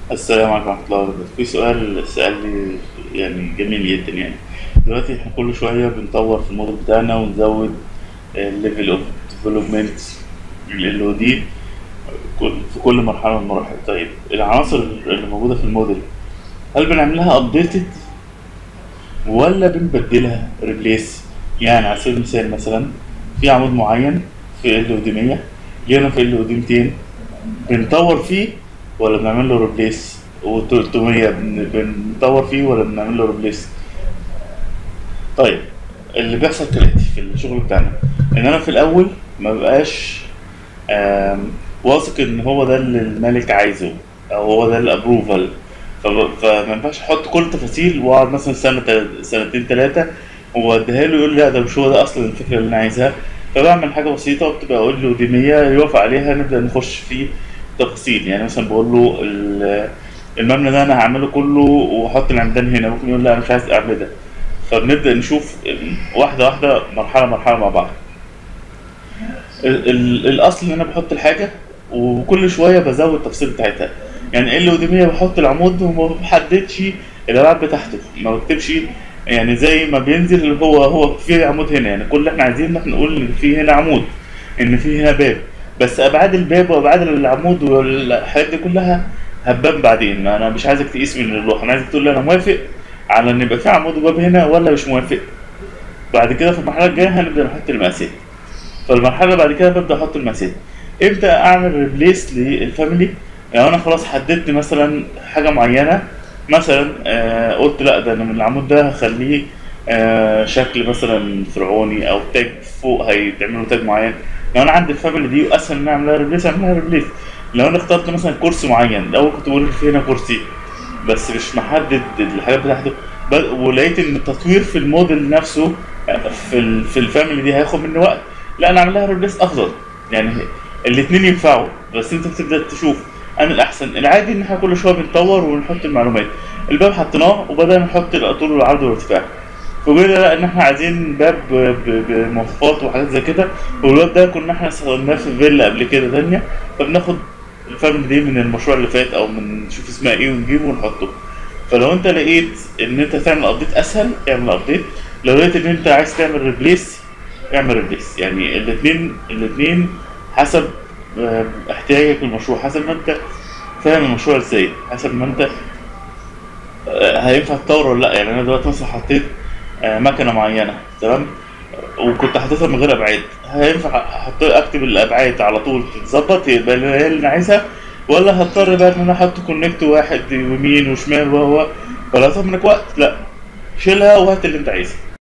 السلام عليكم ورحمة الله وبركاته في سؤال سألني يعني جميل جدا يعني دلوقتي احنا كل شوية بنطور في الموديل بتاعنا ونزود الليفل اوف ديفلوبمنت ال او دي في كل مرحلة من المراحل طيب العناصر اللي موجودة في الموديل هل بنعملها ابديتد ولا بنبدلها ريبليس يعني على سبيل المثال مثلا في عمود معين في ال او دي 100 جينا في ال او دي 200 بنطور فيه ولا بنعمل له ريبليس و300 بنطور فيه ولا بنعمل له ريبليس طيب اللي بيحصل كالاتي في الشغل بتاعنا ان انا في الاول ما بقاش آم، واثق ان هو ده اللي الملك عايزه او هو ده الابروفال فما ينفعش احط كل التفاصيل واقعد مثلا سنه تل- سنتين ثلاثه واديها له يقول لي لا ده مش هو ده اصلا الفكره اللي انا عايزها فبعمل حاجه بسيطه وبتبقى اقول له دي 100 يوافق عليها نبدا نخش في تفاصيل يعني مثلا بقول له ال- المبنى ده انا هعمله كله واحط العمدان هنا ممكن يقول لا انا مش عايز اعمل ده فبنبدا نشوف واحده واحده مرحله مرحله مع بعض ال- ال- الاصل ان انا بحط الحاجه وكل شويه بزود التفاصيل بتاعتها يعني ال ودي 100 بحط العمود وما بحددش الابعاد بتاعته ما بكتبش يعني زي ما بينزل هو هو في عمود هنا يعني كل اللي احنا عايزين ان احنا نقول ان في هنا عمود ان في هنا باب بس ابعاد الباب وابعاد العمود والحاجات دي كلها هتبان بعدين ما انا مش عايزك تقيس من اللوحه انا عايزك تقول لي انا موافق على ان يبقى في عمود وباب هنا ولا مش موافق بعد كده في المرحله الجايه هنبدا نحط المقاسات فالمرحله اللي بعد كده ببدا احط المقاسات امتى اعمل ريبليس للفاميلي لو انا خلاص حددت مثلا حاجه معينه مثلا آه قلت لا ده انا من العمود ده هخليه آه شكل مثلا فرعوني او تاج فوق هيتعمل له تاج معين لو انا عندي الفاميلي دي واسهل ان أنا اعملها ريبليس اعملها ريبليس لو انا اخترت مثلا كرسي معين الاول كنت بقول في هنا كرسي بس مش محدد الحاجات بتاعته بل- ولقيت ان التطوير في الموديل نفسه في ال في الفاميلي دي هياخد مني وقت لا انا اعملها ريبليس افضل يعني الاثنين ينفعوا بس انت بتبدا تشوف انا الاحسن العادي ان احنا كل شويه بنطور ونحط المعلومات الباب حطيناه وبدانا نحط الطول والعرض والارتفاع فقلنا لا ان احنا عايزين باب ب- ب- بمواصفات وحاجات زي كده والباب ده كنا احنا استخدمناه في فيلا قبل كده تانية فبناخد الفاميلي دي من المشروع اللي فات او من نشوف اسمها ايه ونجيبه ونحطه فلو انت لقيت ان انت تعمل ابديت اسهل اعمل ابديت لو لقيت ان انت عايز تعمل ريبليس اعمل ريبليس يعني الاثنين الاثنين حسب آه، احتياجك للمشروع حسب ما انت فاهم المشروع ازاي حسب ما انت آه، هينفع تطور ولا لا يعني انا دلوقتي مثلا حطيت آه، مكنه معينه تمام وكنت حاططها من غير ابعاد هينفع احط اكتب الابعاد على طول تتظبط يبقى هي اللي انا عايزها ولا هضطر بقى ان انا احط كونكت واحد يمين وشمال وهو ولا هتاخد منك وقت لا شيلها وهات اللي انت عايزه